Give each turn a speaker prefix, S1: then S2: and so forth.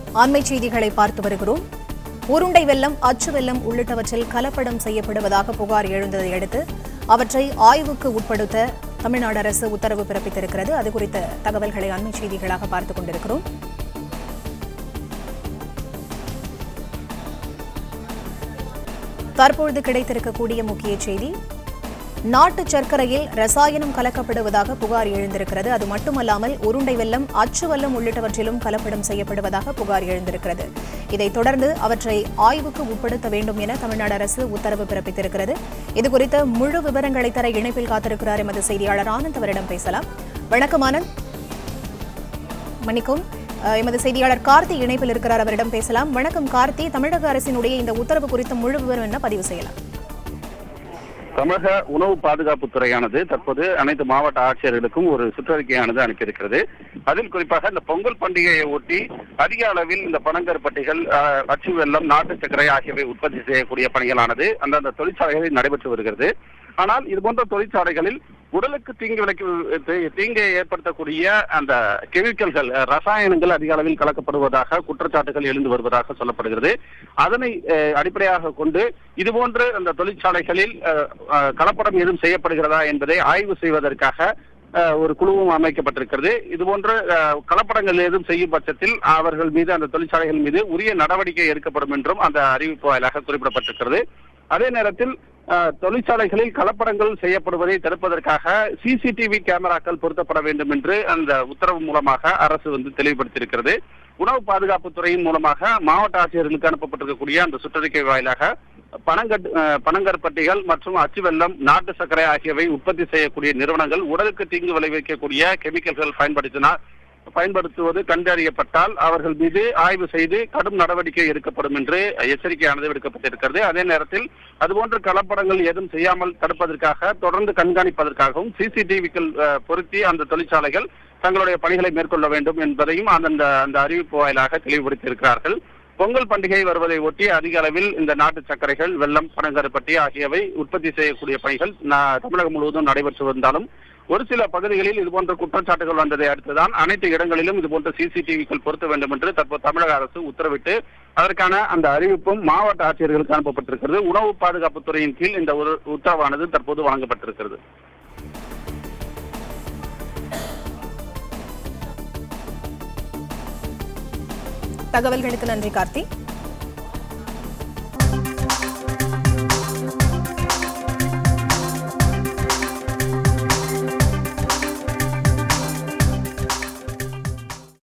S1: அண்மை செய்திகளை பார்த்து வருகிறோம் உருண்டை வெல்லம் அச்சு வெல்லம் உள்ளிட்டவற்றில் கலப்படம் செய்யப்படுவதாக புகார் எழுந்ததை அடுத்து அவற்றை ஆய்வுக்கு உட்படுத்த தமிழ்நாடு அரசு உத்தரவு பிறப்பித்திருக்கிறது அது குறித்த தகவல்களை அண்மை செய்திகளாக பார்த்துக் கொண்டிருக்கிறோம் தற்பொழுது கிடைத்திருக்கக்கூடிய முக்கிய செய்தி நாட்டு சர்க்கரையில் ரசாயனம் கலக்கப்படுவதாக புகார் எழுந்திருக்கிறது அது மட்டுமல்லாமல் உருண்டை வெல்லம் அச்சு வெல்லம் உள்ளிட்டவற்றிலும் கலப்படம் செய்யப்படுவதாக புகார் எழுந்திருக்கிறது இதைத் தொடர்ந்து அவற்றை ஆய்வுக்கு உட்படுத்த வேண்டும் என தமிழ்நாடு அரசு உத்தரவு பிறப்பித்திருக்கிறது இதுகுறித்த முழு விவரங்களை தர இணைப்பில் காத்திருக்கிறார் எமது செய்தியாளர் ஆனந்த் அவரிடம் பேசலாம் வணக்கம் ஆனந்த் மன்னிக்கும் அஹ், எமது செய்தியாளர் கார்த்தி இணைப்பில் இருக்கிறார் அவரிடம் பேசலாம் வணக்கம் கார்த்தி தமிழக அரசினுடைய இந்த உத்தரவு குறித்த முழு விவரம் என்ன பதிவு செய்யலாம்
S2: தமிழக உணவு பாதுகாப்புத் துறையானது தற்போது அனைத்து மாவட்ட ஆட்சியர்களுக்கும் ஒரு சுற்றறிக்கையானது அனுப்பியிருக்கிறது அதில் குறிப்பாக இந்த பொங்கல் பண்டிகையை ஒட்டி அதிக அளவில் இந்த பனங்கருப்பட்டிகள் அஹ், அச்சு வெல்லம் நாட்டு சர்க்கரை ஆகியவை உற்பத்தி செய்யக்கூடிய பணிகளானது அந்தந்த தொழிற்சாலைகளில் நடைபெற்று வருகிறது ஆனால் இது போன்ற தொழிற்சாலைகளில் உடலுக்கு தீங்கு விளைக்கு தீ- தீங்கை ஏற்படுத்தக்கூடிய அந்த கெமிக்கல்கள் அஹ், ரசாயனங்கள் அதிக அளவில் கலக்கப்படுவதாக குற்றச்சாட்டுகள் எழுந்து வருவதாக சொல்லப்படுகிறது அதனை அஹ், அடிப்படையாக கொண்டு இதுபோன்று அந்த தொழிற்சாலைகளில் அஹ், அஹ், கலப்படம் ஏதும் செய்யப்படுகிறதா என்பதை ஆய்வு செய்வதற்காக அஹ், ஒரு குழுவும் அமைக்கப்பட்டிருக்கிறது இதுபோன்ற அஹ், கலப்படங்கள் ஏதும் செய்யும் பட்சத்தில் அவர்கள் மீது அந்த தொழிற்சாலைகள் மீது உரிய நடவடிக்கை எடுக்கப்படும் என்றும் அந்த அறிவிப்பு வாயிலாக குறிப்பிடப்பட்டிருக்கிறது அதே நேரத்தில் அஹ், தொழிற்சாலைகளில் கலப்படங்கள் செய்யப்படுவதை தடுப்பதற்காக சிசிடிவி கேமராக்கள் பொருத்தப்பட வேண்டும் என்று அந்த உத்தரவு மூலமாக அரசு வந்து தெளிவுபடுத்தியிருக்கிறது உணவு பாதுகாப்பு துறையின் மூலமாக மாவட்ட ஆட்சியர்களுக்கு அனுப்பப்பட்டிருக்கக்கூடிய அந்த சுற்றறிக்கை வாயிலாக பனங்கட் அஹ், பனங்கருப்பட்டிகள் மற்றும் அச்சு வெல்லம் நாட்டு சர்க்கரை ஆகியவை உற்பத்தி செய்யக்கூடிய நிறுவனங்கள் உடலுக்கு தீங்கு விளைவிக்கக்கூடிய கெமிக்கல்கள் பயன்படுத்தினால் பயன்படுத்துவது கண்டறியப்பட்டால் அவர்கள் மீது ஆய்வு செய்து கடும் நடவடிக்கை எடுக்கப்படும் என்று எச்சரிக்கையானது விடுக்கப்பட்டிருக்கிறது அதே நேரத்தில் அதுபோன்ற கலப்படங்கள் ஏதும் செய்யாமல் தடுப்பதற்காக தொடர்ந்து கண்காணிப்பதற்காகவும் சிசிடிவிக்கள் பொருத்தி அந்த தொழிற்சாலைகள் தங்களுடைய பணிகளை மேற்கொள்ள வேண்டும் என்பதையும் அந்தந்த அந்த அறிவிப்பு வாயிலாக தெளிவுபடுத்தியிருக்கிறார்கள் பொங்கல் பண்டிகை வருவதை ஒட்டி அதிக அளவில் இந்த நாட்டு சர்க்கரைகள் வெள்ளம் பனங்கருப்பட்டி ஆகியவை உற்பத்தி செய்யக்கூடிய பணிகள் நா- தமிழகம் முழுவதும் நடைபெற்று வந்தாலும் ஒரு சில பகுதிகளில் இதுபோன்ற குற்றச்சாட்டுகள் வந்ததை அடுத்துதான் அனைத்து இடங்களிலும் இதுபோன்ற சிசிடிவிக்கள் பொருத்த வேண்டும் என்று தற்போது தமிழக அரசு உத்தரவிட்டு அதற்கான அந்த அறிவிப்பும் மாவட்ட ஆட்சியர்களுக்கு அனுப்பப்பட்டிருக்கிறது உணவு பாதுகாப்பு துறையின் கீழ் இந்த ஒரு உத்தரவானது தற்போது வழங்கப்பட்டிருக்கிறது
S1: தகவல்களுக்கு நன்றி கார்த்தி